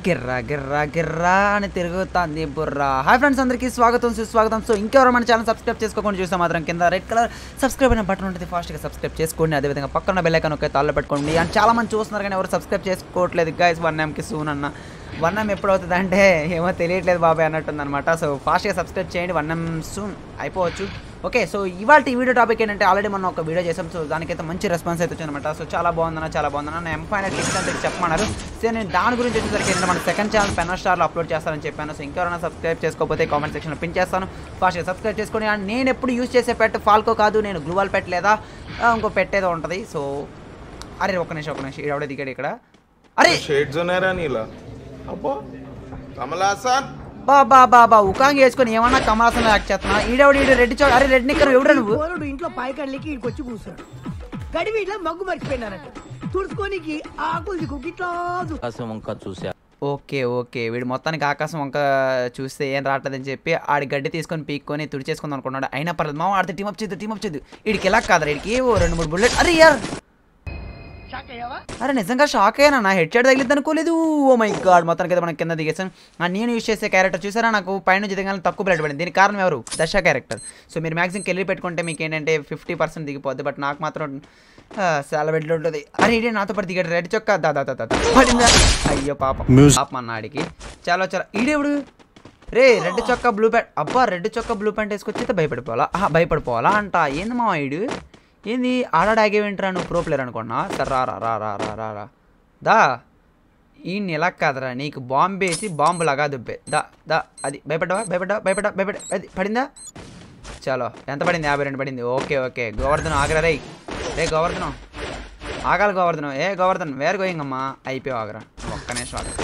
గిర్రా గిర్రా గిర్రా అని తిరుగుతుంది Borra hi friends అందరికీ స్వాగతం సుస్వాగతం సో ఇంకెవరో మన ఛానల్ సబ్స్క్రైబ్ చేసుకోకుండా చూస్తే మాత్రం కింద రెడ్ కలర్ సబ్స్క్రైబ్ అయిన బటన్ ఉంటుంది ఫాస్ట్గా సబ్స్క్రైబ్ చేసుకోండి అదేవిధంగా పక్కన బెల్ ఐకాన్ ఒకే తాళ్ళు పెట్టుకోండి అండ్ చాలా మంది చూస్తున్నారు కానీ ఎవరు సబ్స్క్రైబ్ చేసుకోవట్లేదు గైస్ వన్ ఎంకి సూన్ అన్న వన్ ఎం ఎప్పుడు అవుతుంది అంటే ఏమో తెలియట్లేదు బాబాయ్ అన్నట్టుంది అనమాట సో ఫాస్ట్గా సబ్స్క్రైబ్ చేయండి వన్ ఎం సూన్ అయిపోవచ్చు ఓకే సో ఇవాళ ఈ వీడియో టాపిక్ ఏంటంటే ఆల్రెడీ మనం ఒక వీడియో చేసాం సో దానికైతే మంచి రెస్పాన్స్ అయితే వచ్చిందనమాట సో చాలా బాగుందన్న చాలా బాగుందన్న నేను ఎంపైన టిప్స్ అంటే చెప్పమన్నారు సో నేను దాని గురించి వచ్చేసరికి ఏంటంటే మన సెకండ్ ఛానల్ పెన్న స్టార్లో అప్లోడ్ చేస్తానని చెప్పాను సో ఇంకెవరైనా సబ్స్క్రైబ్ చేసుకోకపోతే కామెంట్ సెక్షన్లో పిన్ చేస్తాను ఫాస్ట్గా సబ్స్క్రైబ్ చేసుకొని అండ్ నేను ఎప్పుడు యూజ్ చేసే పెట్ ఫాల్కో కాదు నేను గ్లూవాల్ పెట్ లేదా ఆ, ఇంకో పెట్ ఏదో ఉంటుంది సో అరే ఒక నిమిషం ఒక నిమిషం ఈడవడే దిగాడు ఇక్కడ అరే షేడ్స్ ఉన్నారా నీలా అబ్బో కమలాసన్ బా బా బా బా ఉకాంగి వేసుకొని ఏమన్నా కమలాసన యాక్ట్ చేస్తున్నా ఈడెవడు ఈడు రెడ్ చౌ అరే రెడ్ నిక్కర్ ఎవడు నువ్వు పోరడు ఇంట్లో పాయకాడలికి ఇక్కడికి వచ్చి కూర్చున్నాడు గడివి ఇట్లా మగ్గు మర్చిపోయినారట తుడుచుకోనికి ఆకులు దిక్కు గిట్లా చూ- ఆకాశం వంక చూసా ఓకే ఓకే వీడు మొత్తానికి ఆకాశం వంక చూస్తే ఏం రావట్లేదని చెప్పి ఆడి గడ్డి తీసుకొని పీక్కొని తుడిచేసుకుందాం అనుకున్నాడు అయినా పర్లేదు మామ ఆడితే టీమప్ చేద్దు టీమప్ చేద్దు వీడికి ఎలా కాదు వీడికి ఏవో రెండు మూడు బుల్లెట్ అరే యార్ షాక్ అయ్యావా అరే నిజంగా షాక్ అయ్యానా నా హెడ్ షాట్ తగిలిద్ది అనుకోలేదు ఓ మై గాడ్ మొత్తానికి అయితే మనం కింద దిగేసాం ఆ నేను యూస్ చేసే క్యారెక్టర్ చూసారా నాకు పైనుంచి దిగాలని తక్కువ బ్లడ్ పడింది దీనికి కారణం ఎవరు దశ క్యారెక్టర్ సో మీరు మ్యాక్సిమం కెళ్ళి పెట్టుకుంటే మీకు ఏంటంటే ఫిఫ్టీ పర్సెంట్ దిగిపోద్ది బట్ నాకు మాత్రం ఆ, చాలా బెడ్లు ఉంటుంది అరే ఇదే నాతో పాటు దిగాడు రెడ్ చొక్క దా దా దా దా దా. పడిందా అయ్యో పాపం పాపం అన్న ఆడికి చాలా చాలా ఈడేవుడు రే రెడ్ చొక్క బ్లూ ప్యాంట్ అబ్బా రెడ్ చొక్క బ్లూ ప్యాంట్ వేసుకొచ్చి అయితే భయపడిపోవాలా ఆహా, భయపడిపోవాలా అంట ఏంది మా ఈడు ఏంది ఆడాడాగేవేంట్రా నువ్వు ప్రో ప్లేయర్ అనుకున్నా సరే రా రా రా రా రా రా రా దా ఈ నెల కాదరా నీకు బాంబు వేసి బాంబు లాగా దుబ్బే దా దా అది భయపడ్డావా భయపడ్డా భయపడ్డా భయపడ్డా అది పడిందా చలో ఎంత పడింది యాభై రెండు పడింది ఓకే ఓకే గోవర్ధనం ఆగరా రే రే గోవర్ధనం ఆగాలి గోవర్ధనం ఏ గోవర్ధన్ వేరు గోయింగమ్మా అయిపోయావు ఆగరా ఒక్క నిమిషం ఆగరా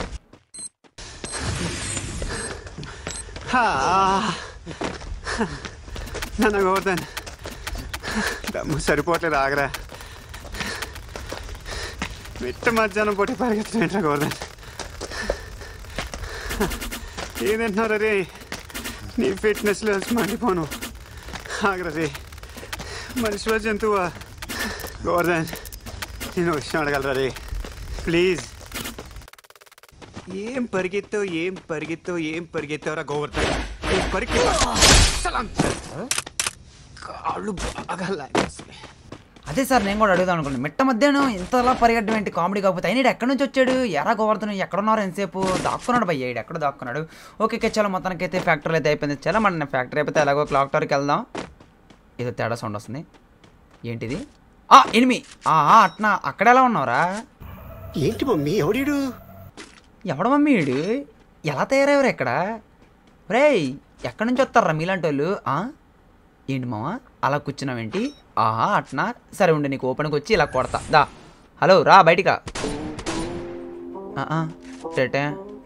నన్ను గోవర్ధన్ దమ్ము సరిపోవట్లేదు ఆగరా మిట్ట మధ్యాహ్నం పూట పరిగెత్తున్నా గోవర్ధన్ ఏదంటున్నారు రే నీ ఫిట్నెస్లో మండిపోను ఆగరా రే మనిషిలో జంతువా గోవర్ధన్ నేను విషయం అడగలరా రే ప్లీజ్ ఏం పరిగెత్తావు ఏం పరిగెత్తావు ఏం పరిగెత్తావురా గోవర్ధన్ ఏం పరిగెత్తావు కాళ్ళు బాగా లాగేస్తాయి అదే సార్ నేను కూడా అడుగుదాం అనుకున్నాను మిట్ట మధ్యాహ్నం ఇంతలా పరిగెట్టడం ఏంటి కామెడీ కాకపోతే అయినా ఈడు ఎక్కడి నుంచి వచ్చాడు ఎరా గోవర్ధనం ఎక్కడున్నారు ఎంతసేపు దాక్కున్నాడు భయ్య ఈడు ఎక్కడ దాక్కున్నాడు ఓకే ఓకే చాలా మొత్తానికి అయితే ఫ్యాక్టరీ అయితే అయిపోయింది చాలా మన ఫ్యాక్టరీ అయిపోతే ఎలాగో క్లాక్ టవర్కి వెళ్దాం ఏదో తేడా సౌండ్ వస్తుంది ఏంటిది ఆ ఎనిమి ఆ ఆ, అట్నా అక్కడ ఎలా ఉన్నావురా ఏంటి మమ్మీ ఎవడీడు ఎవడ మమ్మీ వీడు ఎలా తయారయ్యారు ఇక్కడ రేయ్ ఎక్కడి నుంచి వస్తారా మీలాంటి వాళ్ళు ఆ? ఏంటి మామ అలా కూర్చున్నావేంటి ఆహా అట్నా సరే ఉండి నీకు ఓపెన్కి వచ్చి ఇలా కొడతా దా హలో రా బయటికా ఆ, ఆ, టేటే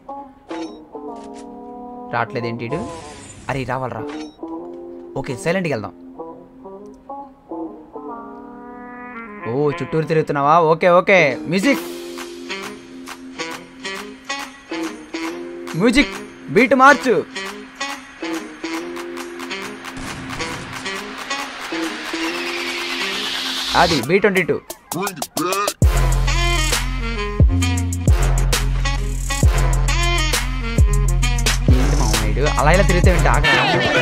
రావట్లేదేంటి వీడు? అరే రావాలరా ఓకే సైలెంట్కి వెళ్దాం ఓ చుట్టూరు తిరుగుతున్నావా okay okay music music beat మార్చు అది బీ ట్వంటీ టూ ఏంటి మామయ్యుడు అలా ఇలా తిరిగితే ఏంటి ఆగరా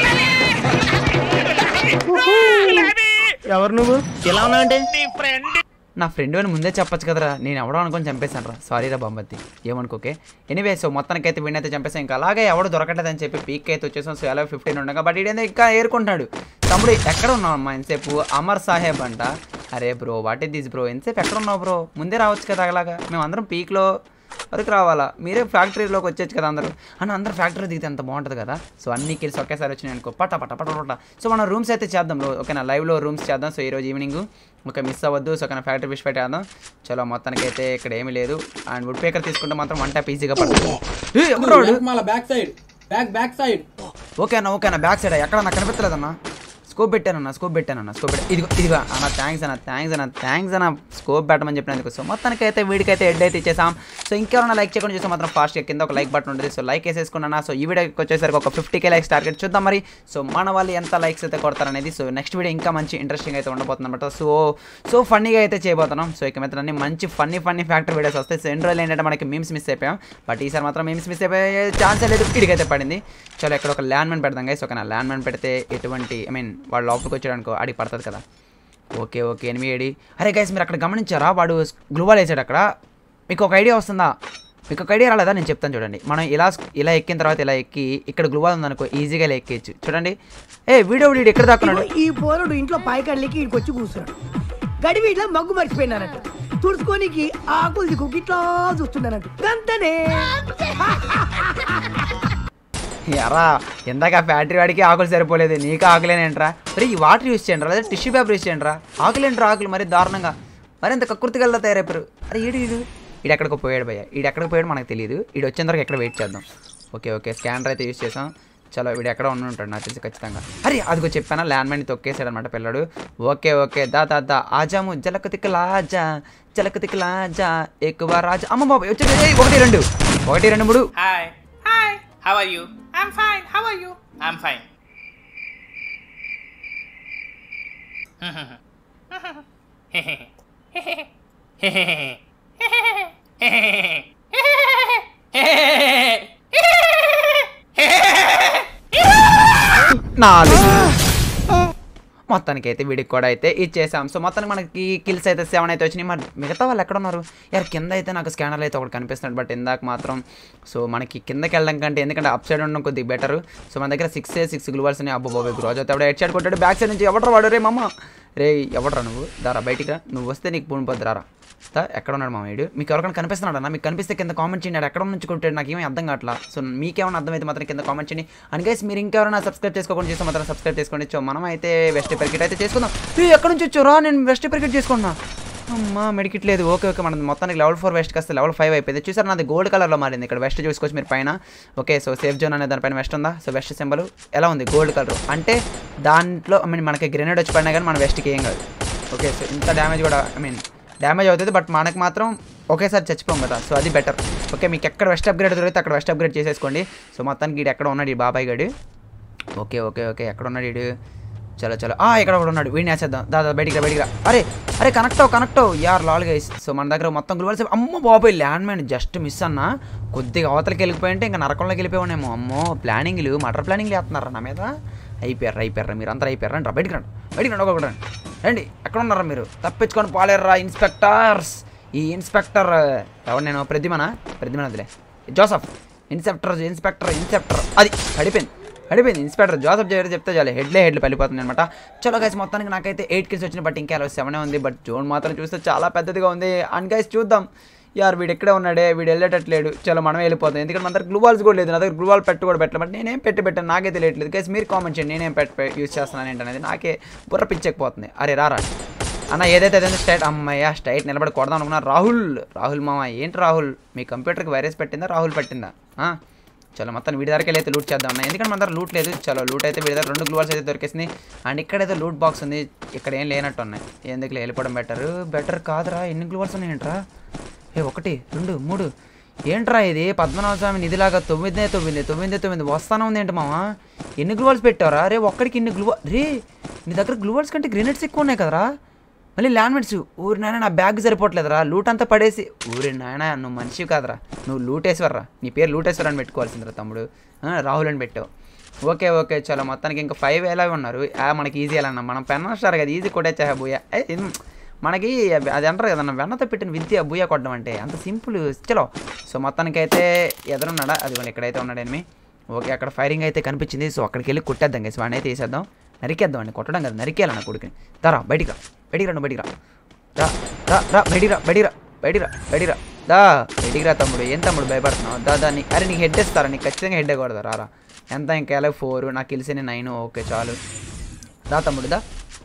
ఎవరు నువ్వు ఎలా ఉన్నావంటే నా ఫ్రెండ్ అని ముందే చెప్పొచ్చు కదరా నేను ఎవడో అనుకొని చంపేశాను రా సారీ రా బాంబత్తి ఏమనుకోకే ఎనీవే సో మొత్తానికి అయితే వీడినైతే చంపేసాం ఇంకా అలాగే ఎవడు దొరకట్లేదని చెప్పి పీక్ అయితే వచ్చేసాం సో ఎలా ఫిఫ్టీన్ ఉండగా బట్ ఇదేందో ఇంకా ఏరుకుంటున్నాడు తమ్ముడు ఎక్కడ ఉన్నావు అమ్మా ఎంతసేపు అమర్ సాహెబ్ అంట అరే bro what is this bro ఎంతసేపు ఎక్కడ ఉన్నావు బ్రో ముందే రావచ్చు కదా అలాగా మేము అందరం పీక్లో వరకు రావాలా మీరే ఫ్యాక్టరీలోకి వచ్చేచ్చు కదా అందరూ అని అందరూ ఫ్యాక్టరీ దిగితే ఎంత బాగుంటుంది కదా సో అన్ని కిల్స్ ఒకేసారి వచ్చినాయి అనుకో పట పట పట పట సో మనం రూమ్స్ అయితే చేద్దాం లో- ఓకేనా లైవ్లో రూమ్స్ చేద్దాం సో ఈరోజు ఈవినింగ్ ఓకే మిస్ అవ్వద్దు సో ఓకేనా ఫ్యాక్టరీ ఫిష్ పెట్టేద్దాం చలో మొత్తానికి అయితే ఇక్కడ ఏమీ లేదు అండ్ వుడ్ పేకర్ తీసుకుంటే మాత్రం వన్ టైప్ ఈజీగా పడుతుంది ఏ, ఎక్కడోడు? మళ్ళా back side back back side okay అన్న ఓకే అన్న బ్యాక్ సైడ్ ఎక్కడ నాకు కనిపించలేదన్నా స్కోప్ పెట్టానన్న స్కోప్ పెట్టానన్న స్కోప్ పెట్టా ఇదిగో ఇదిగో అన్న థ్యాంక్స్ అన్న థ్యాంక్స్ అన్న థ్యాంక్స్ అన్న స్కోప్ పెట్టమని చెప్పినందుకు సో మొత్తానికి అయితే వీడికైతే హెడ్ అయితే ఇచ్చేసాం సో ఇంకెవరైనా లైక్ చేయకుండా చూస్తే మాత్రం ఫాస్ట్గా కింద ఒక లైక్ బటన్ ఉంటుంది సో లైక్ వేసేసుకున్నా సో ఈ వీడియోకి వచ్చేసరికి ఒక ఫిఫ్టీ కే లైక్స్ టార్గెట్ చూద్దాం మరి సో మన వాళ్ళు ఎంత లైక్స్ అయితే కొడతారనేది సో నెక్స్ట్ వీడియో ఇంకా మంచి ఇంట్రెస్టింగ్ అయితే ఉండబోతుంది అనమాట సో సో ఫన్నీగా అయితే చేయబోతున్నాం సో ఇక మిత్రులన్నీ మంచి ఫన్నీ ఫన్నీ ఫ్యాక్టరీ వీడియోస్ వస్తాయి సో ఎన్ని రోజులు ఏంటంటే మనకి మీమ్స్ మిస్ అయిపోయాం బట్ ఈసారి మాత్రం మీమ్స్ మిస్ అయిపోయే ఛాన్స్ లేదు ఇడికైతే పడింది చలో ఇక్కడ ఒక ల్యాండ్ మ్యాన్ పెడదాం గైస్ ఓకేనా ల్యాండ్ మ్యాన్ పెడితే ఎటువంటి ఐ మీన్ వాడు లోపలికి వచ్చాడనుకో అడిగి పడుతుంది కదా ఓకే ఓకే ఎనిమిది ఏడి అరే గైస్ మీరు అక్కడ గమనించారా వాడు గ్లూవాల్ వేసాడు అక్కడ మీకు ఒక ఐడియా వస్తుందా మీకు ఒక ఐడియా రాలేదా నేను చెప్తాను చూడండి మనం ఇలా ఇలా ఎక్కిన తర్వాత ఇలా ఎక్కి ఇక్కడ గ్లూవాల్ ఉందనుకో ఈజీగా ఇలా ఎక్కేయచ్చు చూడండి ఏ వీడియో వీడియో ఎక్కడ దాక్కున్నాడు ఇగో ఈ పోరుడు ఇంట్లో పాయకాడలేకి ఇక్కడికి వచ్చి కూర్చున్నాడు గడివి ఇట్లా మగ్గు మర్చిపోయినారంట తుడుచుకోనికి ఆకులు దిక్కు ఇట్లా చూస్తున్నానంట వెంటనే ఎరా ఇందాక ఆ ఫ్యాక్టరీ వాడికి ఆకులు సరిపోలేదు నీకు ఆకులేనేంట్రా మరి ఈ వాటర్ యూస్ చేయండి లేదా టిష్యూ పేపర్ యూస్ చేయండి రా ఆకులేంట్రా ఆకులు మరి దారుణంగా మరి ఎంత కక్కుర్తిగల్లా తయారైపోయారు అరే ఈడు ఈడు ఈడు ఎక్కడికి పోయాడు భయ్య ఈడు ఎక్కడికి పోయాడు మనకు తెలియదు ఈడు వచ్చేంత వరకు ఎక్కడ వెయిట్ చేద్దాం ఓకే ఓకే స్కానర్ అయితే యూస్ చేసాం చలో వీడు ఎక్కడ ఉండి ఉంటాడు నాకు తెలిసి ఖచ్చితంగా అరే అదిగో చెప్పానా ల్యాండ్ మైన్ తొక్కేసాడు అనమాట పిల్లడు ఓకే ఓకే దా దా దా ఆజాము జలక తిక్కలాజా జలక తిక్కలాజా ఎక్కువ రాజా అమ్మ బాబు వచ్చేది ఏయ్, ఒకటి రెండు ఒకటి రెండు మూడు Hi. Hi. How are you? I'm fine. How are you? I'm fine. నాలుగు మొత్తానికి అయితే వీడికి కూడా అయితే ఇచ్చేసాం సో మొత్తానికి మనకి కిల్స్ అయితే సెవెన్ అయితే వచ్చినాయి మరి మిగతా వాళ్ళు ఎక్కడ ఉన్నారు యార్ కింద అయితే నాకు స్కానర్లు అయితే ఒకటి కనిపిస్తున్నాడు బట్ ఇందాక మాత్రం సో మనకి కిందకి వెళ్ళడం కంటే ఎందుకంటే అప్ సైడ్ ఉండడం కొద్దిగా బెటర్ సో మన దగ్గర సిక్స్ సిక్స్ గ్లూవర్స్ ఉన్నాయి అబ్బో బాబు రోజు అయితే హెడ్ షాట్ కొట్టాడు బ్యాక్ సైడ్ నుంచి ఎవడరా వాడు రే మమ్మ రే ఎవడరా నువ్వు దారా బయటికి రా నువ్వు వస్తే నీకు పూనిపోద్ది రారా దా, ఎక్కడ ఉన్నాడు మా వీడు మీకు ఎవరికైనా కనిపిస్తున్నాడు అన్న మీకు కనిపిస్తే కింద కామెంట్ చేయండి ఆడు ఎక్కడ నుంచి కొట్టాడు నాకు ఏమీ అర్థం కావట్లా సో మీకేమైనా అర్థమైతే మాత్రం కింద కామెంట్ చేయండి అండ్ గైస్ మీరు ఇంకెవరైనా సబ్స్క్రైబ్ చేసుకోకుండా చేస్తే మాత్రం సబ్స్క్రైబ్ చేసుకోండి సో మనం అయితే వెస్ట్ పెరికెట్ అయితే చేసుకుందాం ఏ, ఎక్కడి నుంచి వచ్చారా నేను వెస్ట్ పెరికెట్ చేసుకున్నా అమ్మా మెడికిట్ లేదు ఓకే ఓకే మన మొత్తానికి లెవెల్ ఫోర్ వెస్ట్ కాస్త లెవెల్ ఫైవ్ అయిపోయింది చూసారు నాది గోల్డ్ కలర్లో మారింది ఇక్కడ వెస్ట్ చూసుకోవచ్చు మీరు పైన ఓకే సో సేఫ్ జోన్ అనే దానిపైన వెస్ట్ ఉందా సో వెస్ట్ సింబల్ ఎలా ఉంది గోల్డ్ కలర్ అంటే దాంట్లో ఐ మీన్ మనకి గ్రెనేడ్ వచ్చి పడినా కానీ మన వెస్ట్కి ఏం కాదు ఓకే సో ఇంత డ్యామేజ్ కూడా ఐ మీన్ డ్యామేజ్ అవుతుంది బట్ మనకు మాత్రం ఒకేసారి చచ్చిపోం కదా సో అది బెటర్ ఓకే మీకు ఎక్కడ వెస్ట్ అప్గ్రేడ్ దొరికితే అక్కడ వెస్ట్ అప్గ్రేడ్ చేసేసుకోండి సో మొత్తానికి వీడు ఎక్కడ ఉన్నాడు ఈ బాబాయ్ గడు ఓకే ఓకే ఓకే ఎక్కడ ఉన్నాడు వీడు చలో చలో ఆ ఇక్కడ కూడా ఉన్నాడు వీడిని వేసేద్దాం దాదా బయటికి రా బయటికి రా అరే అరే కనెక్ట్ అవ్వ కనెక్ట్ అవ్వు యార్ లాల్ గైస్ సో మన దగ్గర మొత్తం గ్లూవల్స్ అమ్మ బాబాయ్ ల్యాండ్ మైన్ జస్ట్ మిస్ అన్న కొద్దిగా అవతలకి వెళ్ళిపోయింటే ఇంకా నరకంలోకి వెళ్ళిపోయానేమో అమ్మో ప్లానింగ్లు మటర్ ప్లానింగ్లు వేస్తున్నారా నా మీద అయిపోయారు అయిపోయారా మీరు అందరూ అయిపోయారు రండి రా, బయటికి రండి బయటికి రండి ఒకటి రండి రండి ఎక్కడ ఉన్నారా మీరు తప్పించుకొని పాలేర్రా ఇన్స్పెక్టర్స్ ఈ ఇన్స్పెక్టర్ ఎవరు నేను ప్రతిమనా ప్రతిమన వదిలే జోసఫ్ ఇన్స్పెక్టర్ ఇన్స్పెక్టర్ ఇన్స్పెక్టర్ అది పడిపోయింది పడిపోయింది ఇన్స్పెక్టర్ జోసఫ్ జగర్ చెప్తే చాలు హెడ్లే హెడ్లు పడిపోతుంది అనమాట చలో గైస్ మొత్తానికి నాకైతే ఎయిట్ కిల్స్ వచ్చినాయి బట్ ఇంకా సెవెన్ ఉంది బట్ జోన్ మాత్రం చూస్తే చాలా పెద్దదిగా ఉంది అండ్ గైస్ చూద్దాం యార్ వీడు ఎక్కడే ఉన్నాడే వీడు వెళ్ళేటట్లేడు చలో మనం వెళ్ళిపోతాం ఎందుకంటే మన దగ్గర గ్లూ వాల్స్ కూడా లేదు నా దగ్గర గ్లూ వాల్ పెట్టు కూడా పెట్టలేదు బట్ నేనేం పెట్టి పెట్టాను నాకే తెలియట్లేదు గైస్ మీరు కామెంట్ చేయండి నేనేం పెట్టి యూస్ చేస్తున్నాను ఏంటనేది నాకే బుర్ర పిచ్చెక్కిపోతుంది అరే రారా అన్న ఏదైతే అదే స్ట్రైట్ అమ్మయ్య స్ట్రైట్ నిలబడి కొడదాం అనుకున్నా రాహుల్ రాహుల్ మామ ఏంటి రాహుల్ మీ కంప్యూటర్కి వైరస్ పెట్టిందా రాహుల్ పెట్టిందా ఆ? చలో మొత్తం వీడి దగ్గరికి అయితే లూట్ చేద్దాం అన్న ఎందుకంటే మన దగ్గర లూట్ లేదు చలో లూట్ అయితే వీడి దగ్గర రెండు గ్లూవర్స్ అయితే దొరికేసింది అండ్ ఇక్కడైతే లూట్ బాక్స్ ఉంది ఇక్కడ ఏం లేనట్టు ఉన్నాయి ఎందుకు వెళ్ళిపోవడం బెటర్ బెటర్ కాదురా ఎన్ని గ్లూవర్స్ ఉన్నాయంట్రా ఏ ఒకటి రెండు మూడు ఏంట్రా ఇది పద్మనాభ స్వామి నిధిలాగా తొమ్మిదే తొమ్మిది తొమ్మిది తొమ్మిది వస్తానే ఉంది ఏంటి మామ ఎన్ని గ్లూవర్స్ పెట్టావరా రే ఒక్కడికి ఇన్ని గ్లూవ రే నీ దగ్గర గ్లూవర్స్ కంటే గ్రెనేడ్స్ ఎక్కువ ఉన్నాయి కదరా మళ్ళీ ల్యాండ్మెంట్స్ ఊరి నాయన నా బ్యాగ్ సరిపోవట్లేదురా లూట్ అంతా పడేసి ఊరి నాయన నువ్వు మనిషి కాదురా నువ్వు లూటేశ్వర్రా నీ పేరు లూటేశ్వర్ అని పెట్టుకోవాల్సిందిరా తమ్ముడు ఆ, రాహుల్ అని పెట్టావు ఓకే ఓకే చలో మొత్తానికి ఇంకా ఫైవ్ ఎలా ఉన్నారు ఆ, మనకి ఈజీ ఎలా అన్న మనం పెన్ స్టార్ కదా ఈజీ కొట్టేచ్చా బూయా ఏ, ఇది మనకి అది అంటారు కదన్న వెన్నతో పెట్టిన విద్య బూయా కొట్టడం అంటే అంత సింపుల్ చలో సో మొత్తానికి అయితే ఎదురున్నాడా అది వాళ్ళు ఎక్కడైతే ఉన్నాడు ఎనిమి ఓకే అక్కడ ఫైరింగ్ అయితే కనిపించింది సో అక్కడికి వెళ్ళి కొట్టేద్దాం గైస్ వాడిని అయితే వేసేద్దాం నరికేద్దాం అండి కొట్టడం కదా నరికేయాలి నా కొడుకుని దారా బయటికి రా బయటికి రా నువ్వు బయటికి రా రా రా రా బయటికి రా బయటికి రా బయటికి రా బయటికి రా దా బయటికి రా తమ్ముడు ఏం తమ్ముడు భయపడుతున్నావు దా దా నీ అరే నీకు హెడ్ ఇస్తారా నీకు ఖచ్చితంగా హెడ్ కొడదా రారా ఎంత ఇంకా ఎలా ఫోర్ నాకు తెలిసిన నైన్ ఓకే చాలు దా తమ్ముడు దా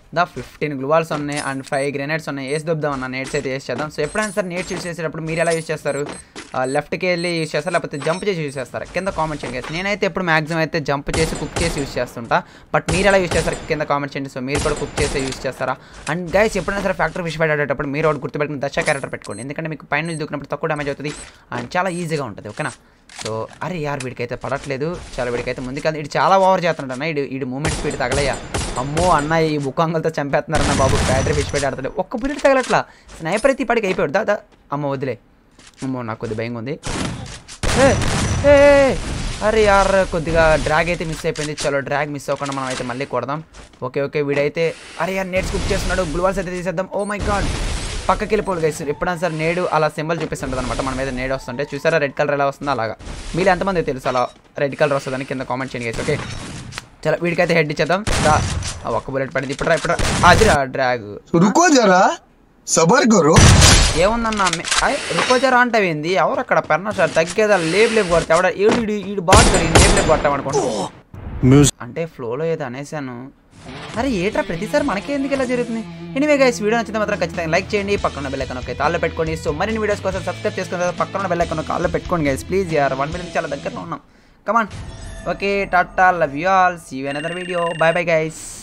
దా ఫిఫ్టీన్ గ్లూవాల్స్ ఉన్నాయి అండ్ ఫైవ్ గ్రెనేడ్స్ ఉన్నాయి వేసి దొబ్బుదాం అన్న నేట్స్ అయితే యూస్ చేద్దాం సో ఎప్పుడైనా సరే నేట్స్ యూస్ చేసేటప్పుడు మీరు ఎలా యూస్ చేస్తారు లెఫ్ట్కి వెళ్ళి యూస్ చేస్తారు లేకపోతే జంప్ చేసి యూస్ చేస్తారు కింద కామెంట్ చేయండి guys. నేనైతే ఎప్పుడు మాక్సిమం అయితే జంప్ చేసి కుక్ చేసి యూస్ చేస్తుంటా బట్ మీరు ఎలా యూస్ చేస్తారు కింద కామెంట్ చేయండి సో మీరు కూడా కుక్ చేసి యూస్ చేస్తారా అండ్ గైస్ ఎప్పుడైనా సరే ఫ్యాక్టరీ ఫిష్ ఫైట్ ఆడేటప్పుడు మీరు ఒకటి గుర్తుపెట్టుకుని దశ క్యారెక్టర్ పెట్టుకోండి ఎందుకంటే మీకు పైన నుంచి దూకినప్పుడు తక్కువ డ్యామేజ్ అవుతుంది అండ్ చాలా ఈజీగా ఉంటుంది ఓకేనా సో అరే యార్ వీడికైతే పడట్లేదు చాలా వీడికైతే ముందు కాదు ఇటు చాలా ఓవర్ చేస్తున్నాడు అన్న ఇడు ఇడు మూమెంట్ స్పీడ్ తగలయ్యా అమ్మో అన్న ఈ బుక్కంగల్తో చంపేస్తున్నారన్న బాబు బ్యాటరీ ఫిష్ ఫైట్ ఆడుతుండే ఒక్క బుల్లెట్ తగలట్లా స్నైపర్ అయితే ఇప్పటికి అయిపోయాడు దా దా అమ్మ వదిలే అమ్మో నాకు కొద్ది భయంగా ఉంది ఏ, ఏ, ఏ, అరే యార్ కొద్దిగా డ్రాగ్ అయితే మిస్ అయిపోయింది చలో డ్రాగ్ మిస్ అవ్వకుండా మనం అయితే మళ్ళీ కొడదాం ఓకే ఓకే వీడైతే అరే యార్ నేట్స్ కుక్ చేస్తున్నాడు గ్లూవాల్స్ అయితే తీసేద్దాం ఓ మై గాడ్ పక్కకి వెళ్ళిపోడు గైస్ ఎప్పుడైనా సరే నేడు అలా సింబల్ చూపిస్తుంటుంది అనమాట మన మీద నేడు వస్తుంటే చూసారా రెడ్ కలర్ ఎలా వస్తుందో అలాగా మీరు ఎంతమంది తెలుసు అలా రెడ్ కలర్ వస్తుందని కింద కామెంట్ చేయండి గైస్ ఓకే చలో వీడికైతే హెడ్ ఇచ్చేద్దాం దా ఆ ఒక్క బుల్లెట్ పడింది ఇప్పుడు ఇప్పుడు అది డ్రాగ్ रुको जरा सबर करो ఏముందన్న రుకోజరా అంటే ఏంది ఎవరు అక్కడ పెన్న సార్ తగ్గేదా లేపు లేపు కొడతా ఎవడ ఏడు ఈడు ఈడు బాగా లేపు లేపు కొట్టామనుకుంటా అంటే ఫ్లోలో ఏదో అనేసాను అరే ఏట్రా ప్రతిసారి మనకే ఎందుకు ఇలా జరుగుతుంది ఎనివే గైస్ వీడియో నచ్చితే మాత్రం ఖచ్చితంగా లైక్ చేయండి పక్కన బెల్ ఐకాన్ ఒక తాళ్ళు పెట్టుకోండి సో మరిన్ని వీడియోస్ కోసం సబ్స్క్రైబ్ చేసుకున్న తర్వాత పక్కన బెల్ ఐకాన్ కాల్లో పెట్టుకోండి గైస్ ప్లీజ్ యార్ వన్ మినిట్ చాలా దగ్గరలో ఉన్నాం come on okay tata love you all see you another video bye bye guys